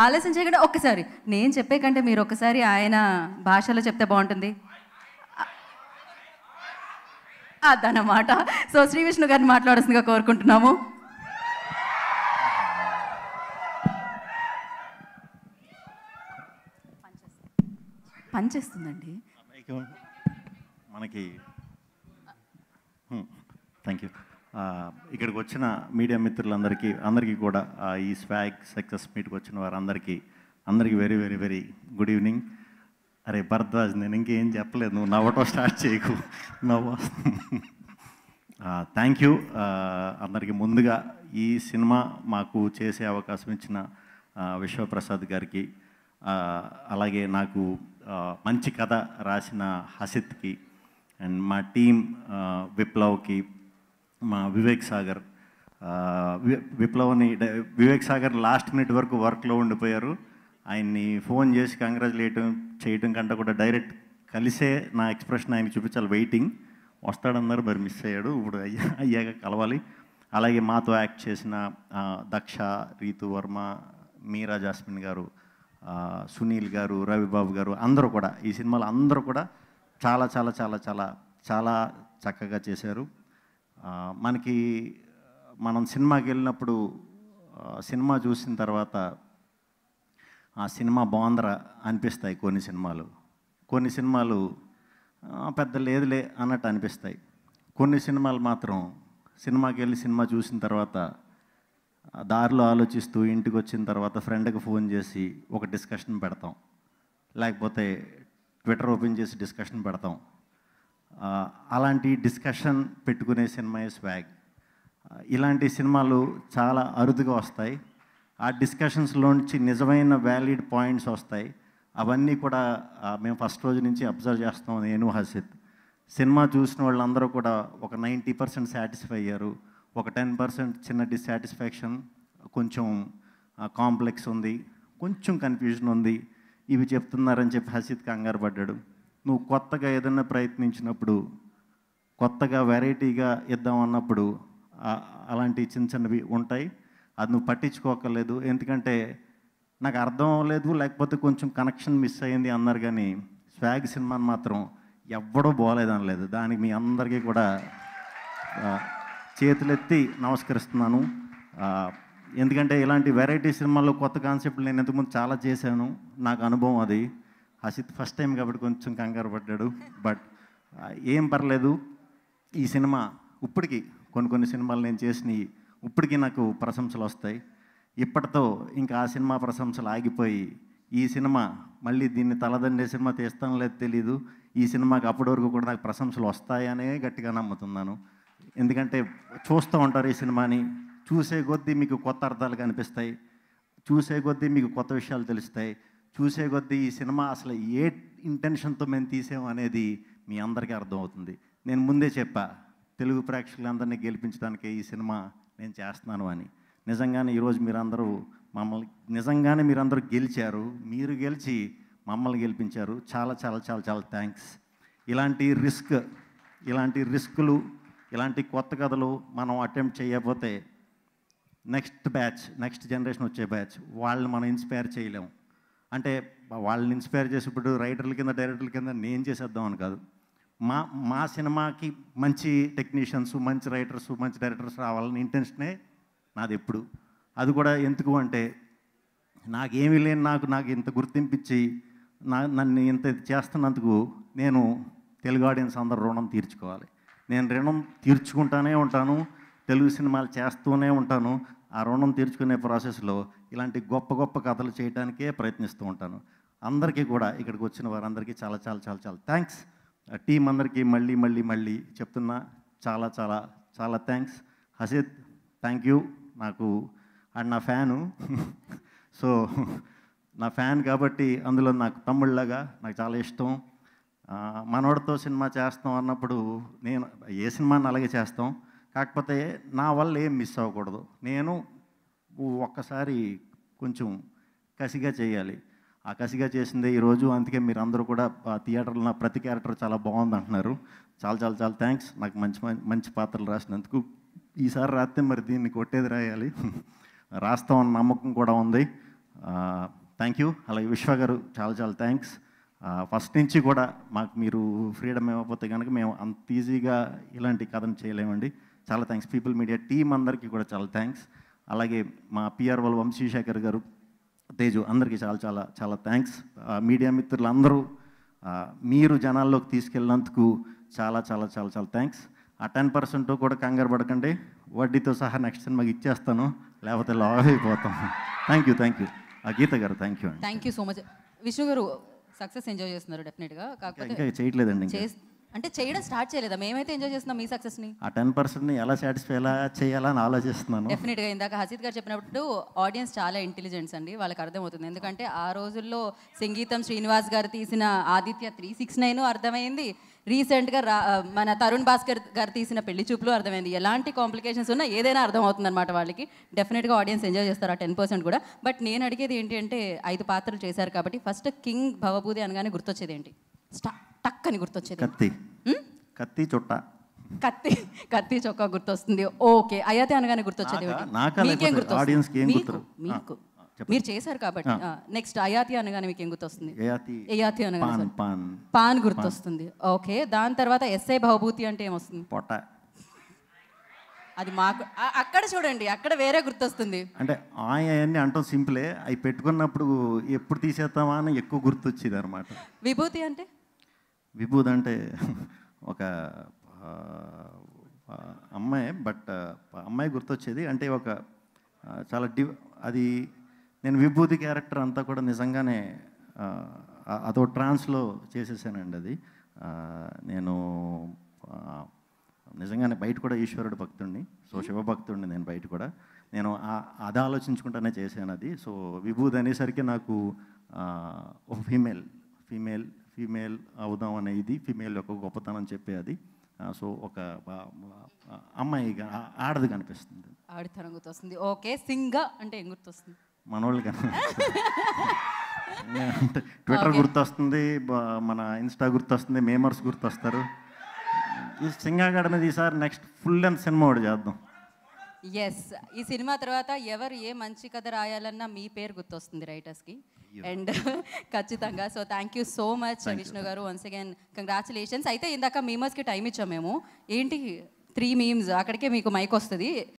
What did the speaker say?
ఆలస్యం చేయకుండా ఒక్కసారి నేను చెప్పే కంటే మీరు ఒక్కసారి ఆయన భాషలో చెప్తే బాగుంటుంది అదన్నమాట సో శ్రీ విష్ణు గారిని మాట్లాడాల్సిందిగా కోరుకుంటున్నాము పనిచేస్తుందండి మైక్ మనకి థ్యాంక్ యూ ఇక్కడికి వచ్చిన మీడియా మిత్రులందరికీ అందరికీ కూడా ఆ, ఈ స్వాగ్ సక్సెస్ మీట్కి వచ్చిన వారందరికీ అందరికీ very very very good evening అరే భరద్వాజ్ నేను ఇంకేం చెప్పలేదు నువ్వు నవ్వటం స్టార్ట్ చేయకు నవ్వు థ్యాంక్ యూ అందరికీ ముందుగా ఈ సినిమా మాకు చేసే అవకాశం ఇచ్చిన ఆ, విశ్వప్రసాద్ గారికి ఆ, అలాగే నాకు ఆ, మంచి కథ రాసిన హసిత్కి అండ్ మా టీం ఆ, విప్లవ్కి మా వివేక్ సాగర్ ఆ, వి- విప్లవ్ని డ- వివేక్ సాగర్ లాస్ట్ మినిట్ వరకు వర్క్లో ఉండిపోయారు ఆయన్ని ఫోన్ చేసి కంగ్రాచులేట్ చేయడం కంటే కూడా డైరెక్ట్ కలిసే నా ఎక్స్ప్రెషన్ ఆయనకి చూపించాలి వెయిటింగ్ వస్తాడన్నారు మరి మిస్ అయ్యాడు ఇప్పుడు అయ్యా అయ్యాక కలవాలి అలాగే మాతో యాక్ట్ చేసిన ఆ, దక్ష రీతు వర్మ మీరా జాస్మిన్ గారు ఆ, సునీల్ గారు రవిబాబు గారు అందరూ కూడా ఈ సినిమాలో అందరూ కూడా చాలా చాలా చాలా చాలా చాలా చక్కగా చేశారు ఆ, మనకి మనం సినిమాకి వెళ్ళినప్పుడు ఆ, సినిమా చూసిన తర్వాత ఆ సినిమా బాగుందరా అనిపిస్తాయి కొన్ని సినిమాలు కొన్ని సినిమాలు ఆ, పెద్ద లేదులే అన్నట్టు అనిపిస్తాయి కొన్ని సినిమాలు మాత్రం సినిమాకి వెళ్ళి సినిమా చూసిన తర్వాత ఆ దారిలో ఆలోచిస్తూ ఇంటికి వచ్చిన తర్వాత ఫ్రెండ్కి ఫోన్ చేసి ఒక డిస్కషన్ పెడతాం లేకపోతే ట్విట్టర్ ఓపెన్ చేసి డిస్కషన్ పెడతాం ఆ, అలాంటి డిస్కషన్ పెట్టుకునే సినిమా స్వాగ్ ఇలాంటి సినిమాలు చాలా అరుదుగా వస్తాయి ఆ డిస్కషన్స్లోంచి నిజమైన వ్యాలిడ్ పాయింట్స్ వస్తాయి అవన్నీ కూడా ఆ, మేము ఫస్ట్ రోజు నుంచి అబ్జర్వ్ చేస్తాం నేను హసిత్ సినిమా చూసిన వాళ్ళందరూ కూడా ఒక నైంటీ పర్సెంట్ సాటిస్ఫై అయ్యారు ఒక టెన్ పర్సెంట్ చిన్న డిస్సాటిస్ఫాక్షన్ కొంచెం కాంప్లెక్స్ ఉంది కొంచెం కన్ఫ్యూజన్ ఉంది ఇవి చెప్తున్నారని చెప్పి హసిత్ కంగారు పడ్డాడు నువ్వు కొత్తగా ఏదైనా ప్రయత్నించినప్పుడు కొత్తగా వెరైటీగా ఇద్దాం అన్నప్పుడు ఆ- అలాంటి చిన్న చిన్నవి ఉంటాయి అది నువ్వు పట్టించుకోకర్లేదు ఎందుకంటే నాకు అర్థం అవ్వలేదు లేకపోతే కొంచెం కనెక్షన్ మిస్ అయింది అన్నారు కానీ స్వాగ్ సినిమాని మాత్రం ఎవ్వడూ బాగలేదు అనలేదు దానికి మీ అందరికీ కూడా ఆ, చేతులెత్తి నమస్కరిస్తున్నాను ఆ, ఎందుకంటే ఇలాంటి వెరైటీ సినిమాల్లో కొత్త కాన్సెప్ట్లు నేను ఇంతకుముందు చాలా చేశాను నాకు అనుభవం అది హసిత్ ఫస్ట్ టైం కాబట్టి కొంచెం కంగారు పడ్డాడు బట్ ఆ, ఏం పర్లేదు ఈ సినిమా ఇప్పటికి కొన్ని కొన్ని సినిమాలు నేను చేసినవి ఇప్పటికీ నాకు ప్రశంసలు వస్తాయి ఇప్పటితో ఇంకా ఆ సినిమా ప్రశంసలు ఆగిపోయి ఈ సినిమా మళ్ళీ దీన్ని తలదండే సినిమా తీస్తానో లేదో తెలీదు ఈ సినిమాకి అప్పటి వరకు కూడా నాకు ప్రశంసలు వస్తాయనే గట్టిగా నమ్ముతున్నాను ఎందుకంటే చూస్తూ ఉంటారు ఈ సినిమాని చూసే కొద్దీ మీకు కొత్త అర్థాలు కనిపిస్తాయి చూసే కొద్దీ మీకు కొత్త విషయాలు తెలుస్తాయి చూసే కొద్దీ ఈ సినిమా అసలు ఏ ఇంటెన్షన్తో మేము తీసాం అనేది మీ అందరికీ అర్థమవుతుంది నేను ముందే చెప్పా తెలుగు ప్రేక్షకులందరినీ గెలిపించడానికి ఈ సినిమా నేను చేస్తున్నాను అని నిజంగానే ఈరోజు మీరందరూ మమ్మల్ని నిజంగానే మీరందరూ గెలిచారు మీరు గెలిచి మమ్మల్ని గెలిపించారు చాలా చాలా చాలా చాలా థ్యాంక్స్ ఇలాంటి రిస్క్ ఇలాంటి రిస్కులు ఇలాంటి కొత్త కథలు మనం అటెంప్ట్ చేయకపోతే నెక్స్ట్ బ్యాచ్ నెక్స్ట్ జనరేషన్ వచ్చే బ్యాచ్ వాళ్ళని మనం ఇన్స్పైర్ చేయలేం అంటే వాళ్ళని ఇన్స్పైర్ చేసి ఇప్పుడు రైటర్ల కింద డైరెక్టర్ల కింద నేను చేసేద్దాం అని కాదు మా మా సినిమాకి మంచి టెక్నీషియన్స్ మంచి రైటర్స్ మంచి డైరెక్టర్స్ రావాలని ఇంటెన్షనే నాది ఎప్పుడు అది కూడా ఎందుకు అంటే నాకేమీ లేని నాకు నాకు ఇంత గుర్తింపిచ్చి నా నన్ను ఇంత చేస్తున్నందుకు నేను తెలుగు ఆడియన్స్ అందరూ రుణం తీర్చుకోవాలి నేను రుణం తీర్చుకుంటానే ఉంటాను తెలుగు సినిమాలు చేస్తూనే ఉంటాను ఆ రుణం తీర్చుకునే ప్రాసెస్లో ఇలాంటి గొప్ప గొప్ప కథలు చేయడానికే ప్రయత్నిస్తూ ఉంటాను అందరికీ కూడా ఇక్కడికి వచ్చిన వారందరికీ చాలా చాలా చాలా చాలా థ్యాంక్స్ టీం అందరికీ మళ్ళీ మళ్ళీ మళ్ళీ చెప్తున్నా చాలా చాలా చాలా థ్యాంక్స్ హసిత్ థ్యాంక్ యూ నాకు అండ్ నా ఫ్యాను సో నా ఫ్యాన్ కాబట్టి అందులో నాకు తమ్ముళ్ళగా నాకు చాలా ఇష్టం ఆ, మనోడితో సినిమా చేస్తాం అన్నప్పుడు నేను ఏ సినిమాని అలాగే చేస్తాం కాకపోతే నా వల్ల ఏం మిస్ అవ్వకూడదు నేను ఒక్కసారి కొంచెం కసిగా చేయాలి ఆ కసిగా చేసిందే ఈరోజు అందుకే మీరు అందరూ కూడా ఆ థియేటర్లో నా ప్రతి క్యారెక్టర్ చాలా బాగుంది అంటున్నారు చాలా చాలా చాలా థ్యాంక్స్ నాకు మంచి మం- మంచి పాత్రలు రాసినందుకు ఈసారి రాస్తే మరి దీన్ని కొట్టేది రాయాలి రాస్తామన్న నమ్మకం కూడా ఉంది థ్యాంక్ యూ అలాగే విశ్వ గారు చాలా చాలా థ్యాంక్స్ ఫస్ట్ నుంచి కూడా మాకు మీరు ఫ్రీడమ్ ఇవ్వకపోతే కనుక మేము అంత ఈజీగా ఇలాంటి కథను చేయలేమండి చాలా థ్యాంక్స్ పీపుల్ మీడియా టీం అందరికీ కూడా చాలా థ్యాంక్స్ అలాగే మా పిఆర్ వాళ్ళ వంశీశేఖర్ గారు తేజు అందరికీ చాలా చాలా చాలా థ్యాంక్స్ మీడియా మిత్రులందరూ ఆ, మీరు జనాల్లోకి తీసుకెళ్ళినందుకు చాలా చాలా చాలా చాలా థ్యాంక్స్ ఆ టెన్ పర్సెంట్ కూడా కంగారు పడకండి వడ్డీతో సహా నెక్స్ట్ సినిమాకి ఇచ్చేస్తాను లేకపోతే లావ్ అయిపోతాం thank you thank you Geetha garu thank you అండి thank you so much Vishnu garu success enjoy చేస్తున్నారు డెఫినెట్గా కాకపోతే ఇంకా చేయట్లేదండి ఇంకా చేస్ అంటే చేయడం స్టార్ట్ చేయలేదా మేమైతే ఎంజాయ్ చేస్తున్నాం మీ సక్సెస్ని ఆ టెన్ పర్సెంట్ని ఎలా సాటిస్ఫై ఎలా చేయాలని ఆలోచిస్తున్నాను డెఫినెట్గా ఇందాక హసీద్ గారు చెప్పినప్పుడు ఆడియన్స్ చాలా ఇంటెలిజెంట్స్ అండి వాళ్ళకి అర్థమవుతుంది ఎందుకంటే ఆ రోజుల్లో సంగీతం శ్రీనివాస్ గారు తీసిన ఆదిత్య త్రీ సిక్స్ నైన్ అర్థమైంది రీసెంట్గా రా మన తరుణ్ భాస్కర్ గారు తీసిన పెళ్లి చూపులు అర్థమైంది ఎలాంటి కాంప్లికేషన్స్ ఉన్నా ఏదైనా అర్థమవుతుంది అనమాట వాళ్ళకి డెఫినెట్గా ఆడియన్స్ ఎంజాయ్ చేస్తారు ఆ టెన్ పర్సెంట్ కూడా బట్ నేను అడిగేది ఏంటి అంటే ఐదు పాత్రలు చేశారు కాబట్టి ఫస్ట్ కింగ్ భవభూది అనగానే గుర్తొచ్చేది ఏంటి స్టా టక్ అని గుర్తొచ్చేది కత్తి హ్మ్? కత్తి చుట్ట కత్తి కత్తి చొక్కా గుర్తొస్తుంది ఓకే అయ్యాతే అనగానే గుర్తొచ్చేది నాకా? ఏమిటి? నాకా మీకేం లేకపోతే గుర్తొస్తుంది? audience కి ఏం మీకు, గుర్తురు? మీకు ఆ, చెప్పండి. మీరు చేశారు కాబట్టి నెక్స్ట్ అయాతి అనగానే మీకు ఏం గుర్తొస్తుంది ఏయాతి అయాతి అనగానే పాన్ sorry. పాన్ పాన్ గుర్తొస్తుంది ఓకే దాని తర్వాత ఎస్ఐ భవభూతి అంటే ఏమొస్తుంది పొట్ట అది మాకు ఆ- అక్కడ చూడండి అక్కడ వేరే గుర్తొస్తుంది అంటే ఆయన అవన్నీ అంటాం సింపులే అవి పెట్టుకున్నప్పుడు ఎప్పుడు తీసేస్తామా అని ఎక్కువ గుర్తొచ్చేది అనమాట విభూతి అంటే విభూద్ అంటే ఒక ఆ, ఆ, అమ్మాయి బట్ అమ్మాయి గుర్తొచ్చేది అంటే ఒక ఆ, చాలా డి అది నేను విభూతి క్యారెక్టర్ అంతా కూడా నిజంగానే ఆ, ఆ- అదో ట్రాన్స్లో చేసేసానండి అది ఆ, నేను ఆ, నిజంగానే బయట కూడా ఈశ్వరుడు భక్తుడిని సో శివభక్తుడిని నేను బయట కూడా నేను ఆ- అది ఆలోచించుకుంటానే చేశాను అది సో విభూది అనేసరికి నాకు ఆ, ఒక ఫీమేల్ ఫీమేల్ ఫీమేల్ అవుదాం అనే ఇది ఫీమేల్ యొక్క గొప్పతనం చెప్పే అది ఆ, సో ఒక బా- బా- అమ్మాయిగా ఆ- ఆడది కనిపిస్తుంది ఆడితనం గుర్తొస్తుంది ఓకే సింగ అంటే ఏం గుర్తొస్తుంది మనోళ్ళు కన అంటే ట్విట్టర్ గుర్తొస్తుంది బా- మన ఇన్స్టా గుర్తొస్తుంది మేమర్స్ గుర్తొస్తారు ఈ సింగాగడ మీద ఈసారి నెక్స్ట్ ఫుల్ లెంత్ సినిమా ఒకటి చేద్దాం ఎస్ ఈ సినిమా తర్వాత ఎవరు ఏ మంచి కథ రాయాలన్నా మీ పేరు గుర్తొస్తుంది రైటర్స్కి అండ్ ఖచ్చితంగా so thank you so much Vishnu garu once again congratulations అయితే ఇందాక మీమర్స్కి టైం ఇచ్చాం మేము ఏంటి త్రీ మీమ్స్ అక్కడికే మీకు మైక్ వస్తుంది